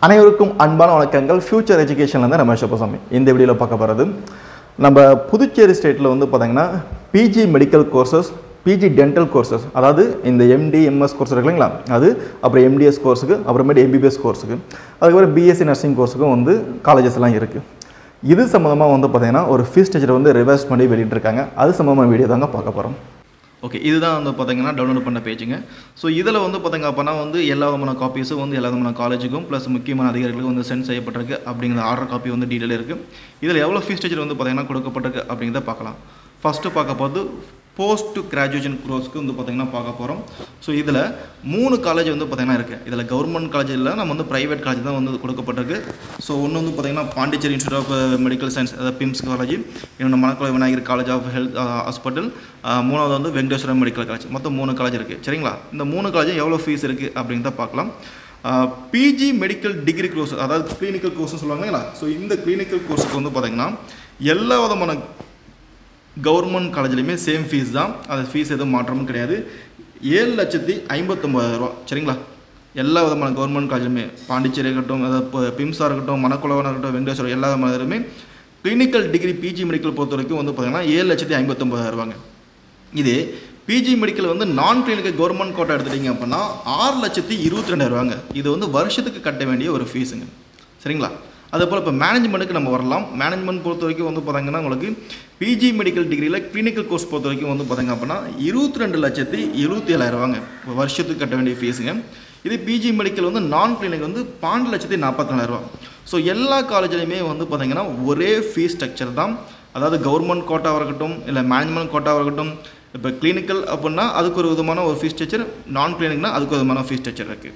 அனைவருக்கும் அன்பான வணக்கங்கள் ஃபியூச்சர் எஜுகேஷன்லேருந்து ரமேஷ் அப்பசாமி இந்த வீடியோவில் பார்க்க போகிறது நம்ம புதுச்சேரி ஸ்டேட்டில் வந்து பார்த்தீங்கன்னா PG medical courses PG dental courses அதாவது இந்த எம்டி எம்எஸ் கோர்ஸ் இருக்கு இல்லைங்களா அது அப்புறம் எம்டிஎஸ் கோர்ஸுக்கு அப்புறமேட்டு எம்பிபிஎஸ் கோர்ஸுக்கு அதுக்கப்புறம் பிஎஸ்சி நர்சிங் கோர்ஸுக்கும் வந்து காலேஜஸ்லாம் இருக்குது இது சம்மந்தமாக வந்து பார்த்தீங்கன்னா ஒரு ஃபீஸ் ஸ்ட்ரக்சர் வந்து ரிவர்ஸ் பண்ணி வெளியிட்டிருக்காங்க அது சம்மந்தமான வீடியோ தாங்க பார்க்க போகிறோம் ஓகே இதுதான் வந்து பார்த்தீங்கன்னா டவுன்லோட் பண்ண பேஜுங்க ஸோ இதில் வந்து பார்த்தீங்க அப்போனா வந்து எல்லா விதமான காப்பீஸும் வந்து எல்லா விதமான காலேஜுக்கும் ப்ளஸ் முக்கியமான அதிகாரிகளுக்கும் வந்து சென்ட் செய்யப்பட்டிருக்கு அப்படிங்கிற ஆர்டர் காப்பி வந்து டீட்டெயில் இருக்குது இதில் எவ்வளோ ஃபீஸ் ஸ்ட்ரக்சர் வந்து பார்த்தீங்கன்னா கொடுக்கப்பட்டிருக்கு அப்படிங்கிறத பார்க்கலாம் ஃபஸ்ட்டு பார்க்க போது போஸ்ட் கிராஜுவேஷன் கோர்ஸ்க்கு வந்து பார்த்தீங்கன்னா பார்க்க போகிறோம் ஸோ இதில் மூணு காலேஜ் வந்து பார்த்தீங்கன்னா இருக்குது இதில் கவர்மெண்ட் காலேஜ் இல்லை நம்ம வந்து ப்ரைவேட் காலேஜ் தான் வந்து கொடுக்கப்பட்டிருக்கு ஸோ ஒன்று வந்து பார்த்தீங்கன்னா Pondicherry institute of medical science அதாவது பிம்ஸ் காலேஜ் இன்னொன்று Manakula Vinayagar college of health hospital மூணாவது வந்து வெங்கடேஸ்வரம் மெடிக்கல் காலேஜ் மொத்தம் மூணு காலேஜ் இருக்குது சரிங்களா இந்த மூணு காலேஜும் எவ்வளோ ஃபீஸ் இருக்குது அப்படிங்கிறத பார்க்கலாம் பிஜி மெடிக்கல் டிகிரி கோர்ஸ் அதாவது கிளினிக்கல் கோர்ஸ் சொல்லுவாங்க இல்லைங்களா ஸோ இந்த கிளினிக்கல் கோர்ஸுக்கு வந்து பார்த்தீங்கன்னா எல்லா விதமான கவர்மெண்ட் காலேஜ்லையுமே சேம் ஃபீஸ் தான் அது ஃபீஸ் எதுவும் மாற்றமும் கிடையாது ஏழு லட்சத்தி ஐம்பத்தொம்பதாயிரம் ரூபா சரிங்களா எல்லா விதமான கவர்மெண்ட் காலேஜுமே பாண்டிச்சேரி இருக்கட்டும் அதாவது இப்போ பிம்ஸாக இருக்கட்டும் மணக்குளவனாக இருக்கட்டும் வெங்கடேஸ்வரம் எல்லா மாதிரியுமே கிளினிக்கல் டிகிரி பிஜி மெடிக்கல் பொறுத்த வரைக்கும் வந்து பார்த்தீங்கன்னா ஏழு லட்சத்தி ஐம்பத்தொம்பதாயிரம் ரூபாங்க இது பிஜி மெடிக்கல் வந்து நான் கிளினிக்கல் கவர்மெண்ட் கோட்டா எடுத்துட்டீங்க அப்படின்னா ஆறு லட்சத்தி இருபத்தி ரெண்டாயிரரூவாங்க இது வந்து வருஷத்துக்கு கட்ட வேண்டிய ஒரு ஃபீஸுங்க சரிங்களா அதே போல் இப்போ மேனேஜ்மெண்ட்டுக்கு நம்ம வரலாம் மேனேஜ்மெண்ட் பொறுத்த வரைக்கும் வந்து பார்த்தீங்கன்னா உங்களுக்கு பிஜி மெடிக்கல் டிகிரியில் கிளினிக்கல் கோர்ஸ் பொறுத்த வரைக்கும் வந்து பார்த்தீங்க அப்படின்னா இருபத்தி ரெண்டு லட்சத்தி எழுபத்தி ஏழாயிரரூவாங்க வருஷத்துக்கு கட்ட வேண்டிய ஃபீஸுங்க இது பிஜி மெடிக்கல் வந்து நான் கிளினிக் வந்து பன்னெண்டு லட்சத்தி நாற்பத்தி நாலாயிரரூவா ஸோ எல்லா காலேஜ்லையுமே வந்து பார்த்தீங்கன்னா ஒரே ஃபீஸ் ஸ்ட்ரக்சர் தான் அதாவது கவர்மெண்ட் கோட்டாவாக இருக்கட்டும் இல்லை மேனேஜ்மெண்ட் கோட்டாவாக இருக்கட்டும் இப்போ கிளினிக்கல் அப்படின்னா அதுக்கு ஒரு விதமான ஒரு ஃபீஸ் ஸ்ட்ரக்சர் நான் கிளினிக்னா அதுக்கு ஒரு விதமான ஃபீஸ் ஸ்ட்ரக்சர் இருக்குது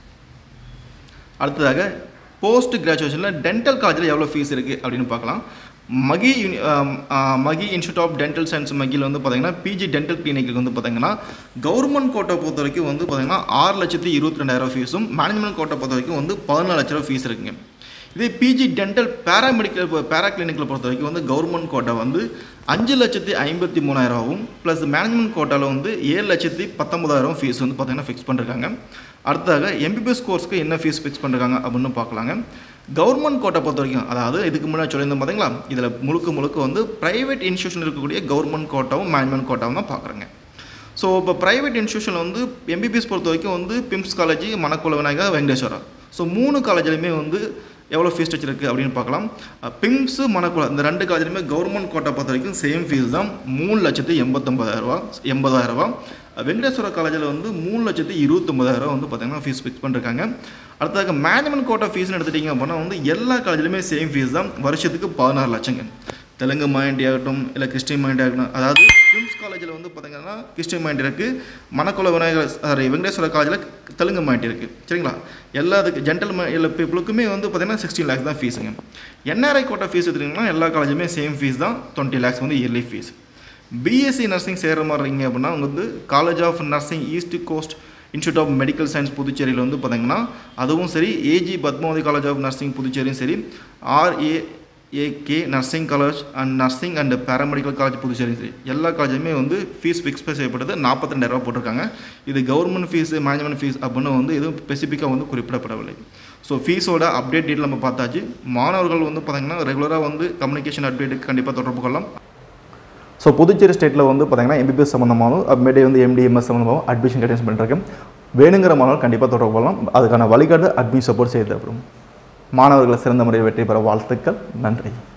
அடுத்ததாக போஸ்ட் கிராஜுவேஷனில் டென்டல் காலேஜில் எவ்வளோ ஃபீஸ் இருக்குது அப்படின்னு பார்க்கலாம் Mahe uni Mahe institute of dental science மகியில் வந்து பார்த்தீங்கன்னா பிஜி டென்டல் கிளினிக்கு வந்து பார்த்தீங்கன்னா கவர்மெண்ட் கோட்டை பொறுத்த வரைக்கும் வந்து பார்த்தீங்கன்னா ஆறு லட்சத்தி இருபத்தி ரெண்டாயிரம் ஃபீஸும் மேனேஜ்மெண்ட் கோட்டை பொறுத்த வரைக்கும் வந்து பதினாலு லட்ச ரூபா ஃபீஸ் இருக்குங்க இதே பிஜி டென்டல் பேராமெடிக்கல் பேரா கிளினிக்கில் பொறுத்த வரைக்கும் வந்து கவர்மெண்ட் கோட்டா வந்து அஞ்சு லட்சத்தி ஐம்பத்தி மூணாயிரமாவும் ப்ளஸ் மேனேஜ்மெண்ட் கோட்டாவில் வந்து ஏழு லட்சத்தி பத்தொம்பதாயிரம் ஃபீஸ் வந்து பார்த்தீங்கன்னா ஃபிக்ஸ் பண்ணிருக்காங்க அடுத்ததாக எம்பிபிஎஸ் கோர்ஸ்க்கு என்ன ஃபீஸ் ஃபிக்ஸ் பண்ணிருக்காங்க அப்படின்னு பார்க்கலாங்க கவர்மெண்ட் கோட்டை பொறுத்த வரைக்கும் அதாவது இதுக்கு முன்னாடி சொல்லியிருந்தோம் பார்த்தீங்களா இதில் முழுக்க முழுக்க வந்து ப்ரைவேட் இன்ஸ்டியூஷன் இருக்கக்கூடிய கவர்மெண்ட் கோட்டாவும் மேனேஜ்மெண்ட் கோட்டாவும் தான் பார்க்குறேங்க ஸோ இப்போ ப்ரைவேட் இன்ஸ்டியூஷனில் வந்து எம்பிபிஎஸ் பொறுத்த வரைக்கும் வந்து PIMS college Manakula Vinayagar Venkateswara so மூணு காலேஜ்லையுமே வந்து எவ்வளோ ஃபீஸ் ஸ்ட்ரக்சர் இருக்குது அப்படின்னு பார்க்கலாம் பிம்ஸு மணக்குளம் இந்த ரெண்டு காலேஜ்லையுமே கவர்மெண்ட் கோட்டை பொறுத்த வரைக்கும் சேம் ஃபீஸ் தான் மூணு லட்சத்தி எண்பத்தொம்பதாயிரரூவா எண்பதாயிரரூவா வெங்கடேஸ்வர காலேஜில் வந்து மூணு லட்சத்தி இருபத்தொம்பதாயிரம் வந்து பார்த்தீங்கன்னா ஃபீஸ் ஃபிக்ஸ் பண்ணிருக்காங்க அடுத்ததாக மேனேஜ்மெண்ட் கோட்டா ஃபீஸ்னு எடுத்துட்டிங்க அப்படின்னா வந்து எல்லா காலேஜ்லையுமே சேம் ஃபீஸ் தான் வருஷத்துக்கு பதினாறு லட்சங்க தெலுங்கு மைண்டி ஆகட்டும் இல்லை கிறிஸ்டின் மைண்டி ஆகட்டும் அதாவது பிம்ஸ் காலேஜில் வந்து பார்த்தீங்கன்னா கிறிஸ்டின் மைண்ட் இருக்குது மணக்குள விநாயகர் சாரி வெங்கடேஸ்வர காலேஜில் தெலுங்கு மைண்ட் இருக்குது சரிங்களா எல்லாத்துக்கு ஜென்டல் எல்லா பீப்புளுக்குமே வந்து பார்த்தீங்கன்னா சிக்ஸ்டீன் லேக்ஸ் தான் ஃபீஸுங்க என்ஆர்ஐ கோட்டா ஃபீஸ் எடுத்துட்டிங்கன்னா எல்லா காலேஜுமே சேம் ஃபீஸ் தான் டுவெண்ட்டி லேக்ஸ் வந்து இயர்லி ஃபீஸ் பிஎஸ்சி நர்சிங் சேர்கிற மாதிரி இருக்கீங்க அப்படின்னா அவங்க வந்து college of nursing east coast institute of medical science புதுச்சேரியில் வந்து பார்த்தீங்கன்னா அதுவும் சரி AG Padmavathi college of nursing புதுச்சேரியும் சரி RA AK nursing college and nursing and paramedical college Puducherry சரி எல்லா காலேஜுமே வந்து ஃபீஸ் ஃபிக்ஸ் செய்யப்பட்டது நாற்பத்தி ரெண்டாயிரரூவா போட்டிருக்காங்க இது கவர்மெண்ட் ஃபீஸ் மேனேஜ்மெண்ட் ஃபீஸ் அப்படின்னு வந்து எதுவும் ஸ்பெசிஃபிக்காக வந்து குறிப்பிடப்படவில்லை ஸோ ஃபீஸோட அப்டேட் டீட்டெயில் நம்ம பார்த்தாச்சு மாணவர்கள் வந்து பார்த்தீங்கன்னா ரெகுலராக வந்து கம்யூனிகேஷன் அப்டேட்டுக்கு கண்டிப்பாக தொடர்பு கொள்ளலாம் ஸோ புதுச்சேரி ஸ்டேட்டில் வந்து பார்த்தீங்கன்னா எம்பிபிஎஸ் சம்மந்தமாகவும் அப்புறமேட்டே வந்து எம்டிஎம்எஸ் சம்மந்தமாகவும் அட்மிஷன் கைடன்ஸ் பண்ணிருக்கேன் வேணுங்கிற மாணவர் கண்டிப்பாக தொடர்பு கொள்ளலாம் அதுக்கான வழிகாட்டு அட்மிஷன் சப்போர்ட் செய்து அப்புறம் மாணவர்களை சிறந்த முறையில் வெற்றி பெற வாழ்த்துக்கள் நன்றி